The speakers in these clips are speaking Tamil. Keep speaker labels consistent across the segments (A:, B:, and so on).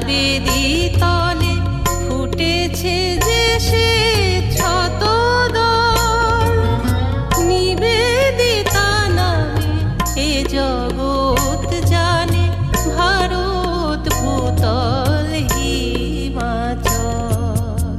A: নিবেদিতলে ফুটেছে যে সে ছত দল নিবেদিতা নামে এ জগৎ জানে ভারত ভূতল হিমাচল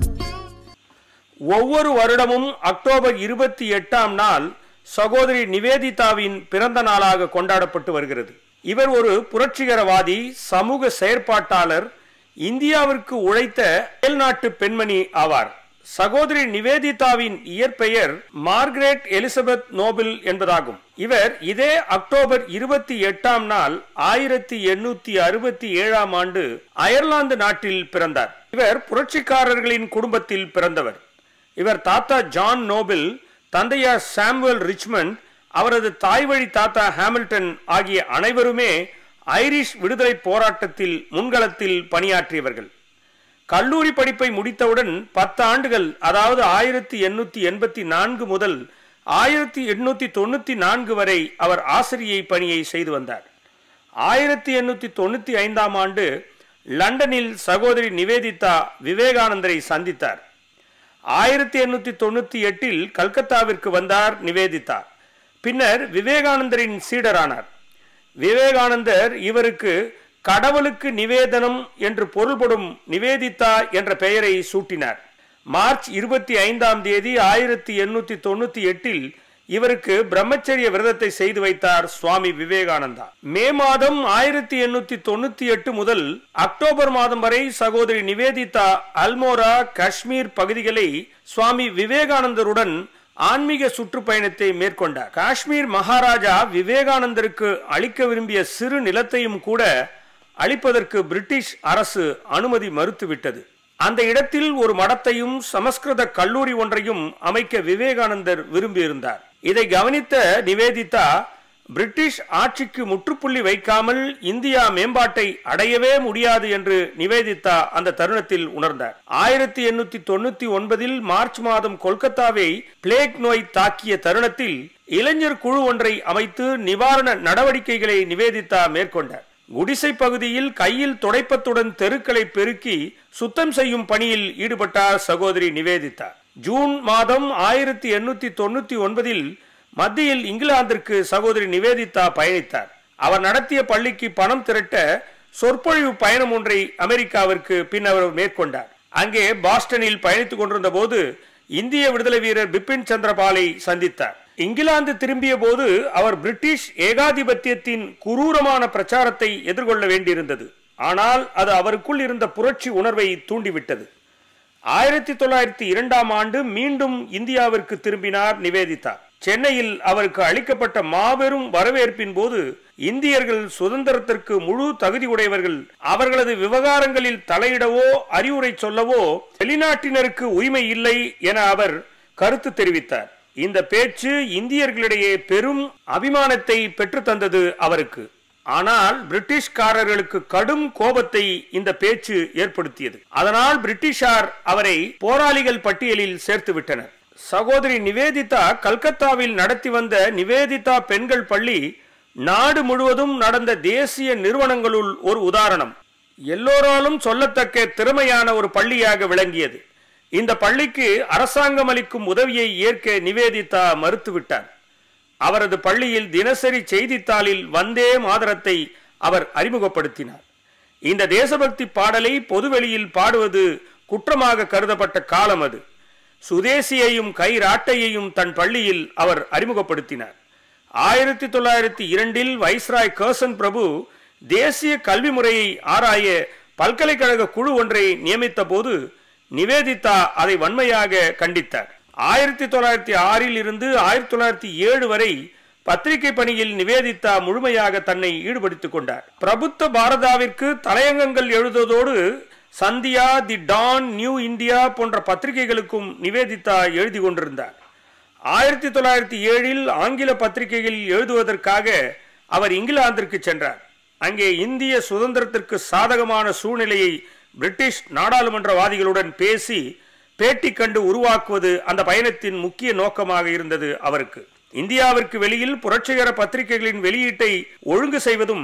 B: ஒவ்வொரு வருடமும் அக்டோபர் இருபத்தி எட்டாம் நாள் சகோதரி நிவேதிதாவின் பிறந்த நாளாக கொண்டாடப்பட்டு வருகிறது இவர் ஒரு புரட்சிகரவாதி சமூக செயற்பாட்டாளர் இந்தியாவிற்கு உழைத்த மேல்நாட்டு பெண்மணி ஆவார் சகோதரி நிவேதிதாவின் இயற்பெயர் மார்கரெட் எலிசபெத் நோபல் என்பதாகும் இவர் இதே அக்டோபர் இருபத்தி எட்டாம் நாள் ஆயிரத்தி எண்ணூத்தி அறுபத்தி ஏழாம் ஆண்டு அயர்லாந்து நாட்டில் பிறந்தார் இவர் புரட்சிக்காரர்களின் குடும்பத்தில் பிறந்தவர் இவர் தாத்தா ஜான் நோபல் தந்தையார் சாமுவல் ரிச்மண்ட் அவரது தாய்வழி தாத்தா ஹாமில்டன் ஆகிய அனைவருமே ஐரிஷ் விடுதலை போராட்டத்தில் முன்களத்தில் பணியாற்றியவர்கள் கல்லூரி படிப்பை முடித்தவுடன் பத்து ஆண்டுகள் அதாவது ஆயிரத்தி எண்ணூத்தி எண்பத்தி நான்கு முதல் ஆயிரத்தி எண்ணூத்தி தொண்ணூத்தி நான்கு வரை அவர் ஆசிரியை பணியை செய்து வந்தார் ஆயிரத்தி எண்ணூத்தி தொண்ணூத்தி ஐந்தாம் ஆண்டு லண்டனில் சகோதரி நிவேதிதா விவேகானந்தரை சந்தித்தார் ஆயிரத்தி எண்ணூத்தி தொண்ணூத்தி எட்டில் கல்கத்தாவிற்கு வந்தார் நிவேதிதா பின்னர் விவேகானந்தரின் சீடரானார் விவேகானந்தர் இவருக்கு கடவுளுக்கு நிவேதனம் என்று பொருள்படும் நிவேதிதா என்ற பெயரை சூட்டினார் மார்ச் இருபத்தி ஐந்தாம் தேதி ஆயிரத்தி எண்ணூத்தி தொண்ணூத்தி எட்டில் இவருக்கு பிரம்மச்சரிய விரதத்தை செய்து வைத்தார் சுவாமி விவேகானந்தா மே மாதம் ஆயிரத்தி எண்ணூத்தி தொண்ணூத்தி எட்டு முதல் அக்டோபர் மாதம் வரை சகோதரி நிவேதிதா அல்மோரா காஷ்மீர் பகுதிகளை சுவாமி விவேகானந்தருடன் ஆன்மீக சுற்றுப்பயணத்தை மேற்கொண்டார் காஷ்மீர் மகாராஜா விவேகானந்தருக்கு அளிக்க விரும்பிய சிறு நிலத்தையும் கூட அளிப்பதற்கு பிரிட்டிஷ் அரசு அனுமதி மறுத்துவிட்டது அந்த இடத்தில் ஒரு மடத்தையும் சமஸ்கிருத கல்லூரி ஒன்றையும் அமைக்க விவேகானந்தர் விரும்பியிருந்தார் இதை கவனித்த நிவேதிதா பிரிட்டிஷ் ஆட்சிக்கு முற்றுப்புள்ளி வைக்காமல் இந்தியா மேம்பாட்டை அடையவே முடியாது என்று நிவேதிதா அந்த தருணத்தில் உணர்ந்தார் ஆயிரத்தி எண்ணூத்தி தொண்ணூத்தி ஒன்பதில் மார்ச் மாதம் கொல்கத்தாவை பிளேக் நோய் தாக்கிய தருணத்தில் இளைஞர் குழு ஒன்றை அமைத்து நிவாரண நடவடிக்கைகளை நிவேதிதா மேற்கொண்டார் குடிசை பகுதியில் கையில் துடைப்பத்துடன் தெருக்களை பெருக்கி சுத்தம் செய்யும் பணியில் ஈடுபட்டார் சகோதரி நிவேதிதா ஜூன் மாதம் ஆயிரத்தி எண்ணூத்தி தொண்ணூத்தி ஒன்பதில் மத்தியில் இங்கிலாந்திற்கு சகோதரி நிவேதிதா பயணித்தார் அவர் நடத்திய பள்ளிக்கு பணம் திரட்ட சொற்பொழிவு பயணம் ஒன்றை அமெரிக்காவிற்கு பின் அவர் மேற்கொண்டார் அங்கே பாஸ்டனில் பயணித்துக் கொண்டிருந்த போது இந்திய விடுதலை வீரர் பிபின் சந்திரபாலை சந்தித்தார் இங்கிலாந்து திரும்பிய போது அவர் பிரிட்டிஷ் ஏகாதிபத்தியத்தின் குரூரமான பிரச்சாரத்தை எதிர்கொள்ள வேண்டியிருந்தது ஆனால் அது அவருக்குள் இருந்த புரட்சி உணர்வை தூண்டிவிட்டது ஆயிரத்தி தொள்ளாயிரத்தி இரண்டாம் ஆண்டு மீண்டும் இந்தியாவிற்கு திரும்பினார் நிவேதிதா சென்னையில் அவருக்கு அளிக்கப்பட்ட மாபெரும் வரவேற்பின் போது இந்தியர்கள் சுதந்திரத்திற்கு முழு தகுதி உடையவர்கள் அவர்களது விவகாரங்களில் தலையிடவோ அறிவுரை சொல்லவோ வெளிநாட்டினருக்கு உரிமை இல்லை என அவர் கருத்து தெரிவித்தார் இந்த பேச்சு இந்தியர்களிடையே பெரும் அபிமானத்தை பெற்றுத்தந்தது அவருக்கு ஆனால் பிரிட்டிஷ்காரர்களுக்கு கடும் கோபத்தை இந்த பேச்சு ஏற்படுத்தியது அதனால் பிரிட்டிஷார் அவரை போராளிகள் பட்டியலில் சேர்த்து விட்டனர் சகோதரி நிவேதிதா கல்கத்தாவில் நடத்தி வந்த நிவேதிதா பெண்கள் பள்ளி நாடு முழுவதும் நடந்த தேசிய நிறுவனங்களுள் ஒரு உதாரணம் எல்லோராலும் சொல்லத்தக்க திறமையான ஒரு பள்ளியாக விளங்கியது இந்த பள்ளிக்கு அரசாங்கம் அளிக்கும் உதவியை ஏற்க நிவேதிதா மறுத்துவிட்டார் அவரது பள்ளியில் தினசரி செய்தித்தாளில் வந்தே மாதரத்தை அவர் அறிமுகப்படுத்தினார் இந்த தேசபக்தி பாடலை பொதுவெளியில் பாடுவது குற்றமாக கருதப்பட்ட காலம் அது சுதேசியையும் கைராட்டையையும் தன் பள்ளியில் அவர் அறிமுகப்படுத்தினார் ஆயிரத்தி தொள்ளாயிரத்தி இரண்டில் வைஸ்ராய் கர்சன் பிரபு தேசிய கல்வி முறையை ஆராய பல்கலைக்கழக குழு ஒன்றை நியமித்த போது நிவேதிதா அதை வன்மையாக கண்டித்தார் ஆயிரத்தி தொள்ளாயிரத்தி ஆறில் இருந்து ஆயிரத்தி தொள்ளாயிரத்தி ஏழு வரை பத்திரிகை பணியில் நிவேதிதா முழுமையாக தன்னை ஈடுபடுத்திக் கொண்டார் பிரபுத்த பாரதாவிற்கு தலையங்கங்கள் எழுதுவதோடு Sandhya the Dawn New India போன்ற பத்திரிகைகளுக்கும் நிவேதிதா எழுதி கொண்டிருந்தார் ஆயிரத்தி தொள்ளாயிரத்தி ஏழில் ஆங்கில பத்திரிகையில் எழுதுவதற்காக அவர் இங்கிலாந்திற்கு சென்றார் அங்கே இந்திய சுதந்திரத்திற்கு சாதகமான சூழ்நிலையை பிரிட்டிஷ் நாடாளுமன்றவாதிகளுடன் பேசி பேட்டி கண்டு உருவாக்குவது அந்த பயணத்தின் முக்கிய நோக்கமாக இருந்தது அவருக்கு இந்தியாவிற்கு வெளியில் புரட்சிகர பத்திரிகைகளின் வெளியீட்டை ஒழுங்கு செய்வதும்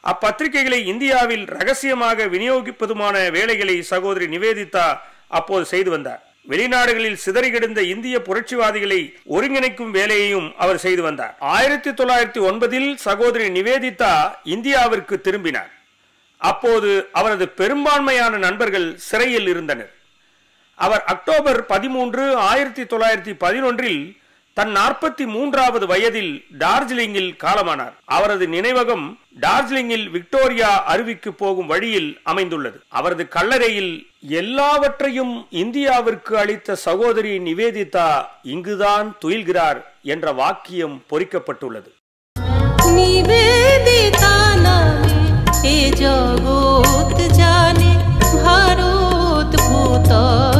B: அப்பத்திரிகைகளை இந்தியாவில் ரகசியமாக விநியோகிப்பதுமான வேலைகளை சகோதரி நிவேதிதா அப்போது செய்து வந்தார் வெளிநாடுகளில் சிதறி கிடந்த இந்திய புரட்சிவாதிகளை ஒருங்கிணைக்கும் வேலையையும் அவர் செய்து வந்தார் ஆயிரத்தி தொள்ளாயிரத்தி ஒன்பதில் சகோதரி நிவேதிதா இந்தியாவிற்கு திரும்பினார் அப்போது அவரது பெரும்பான்மையான நண்பர்கள் சிறையில் இருந்தனர் அவர் அக்டோபர் பதிமூன்று ஆயிரத்தி தொள்ளாயிரத்தி பதினொன்றில் தன் நாற்பத்தி மூன்றாவது வயதில் டார்ஜிலிங்கில் காலமானார் அவரது நினைவகம் டார்ஜிலிங்கில் விக்டோரியா அருவிக்கு போகும் வழியில் அமைந்துள்ளது அவரது கல்லறையில் எல்லாவற்றையும் இந்தியாவிற்கு அளித்த சகோதரி நிவேதிதா இங்குதான் துயில்கிறார் என்ற வாக்கியம் பொறிக்கப்பட்டுள்ளது
A: নিবেদিতা নামে এ জগৎ জানে ভারত ভূতল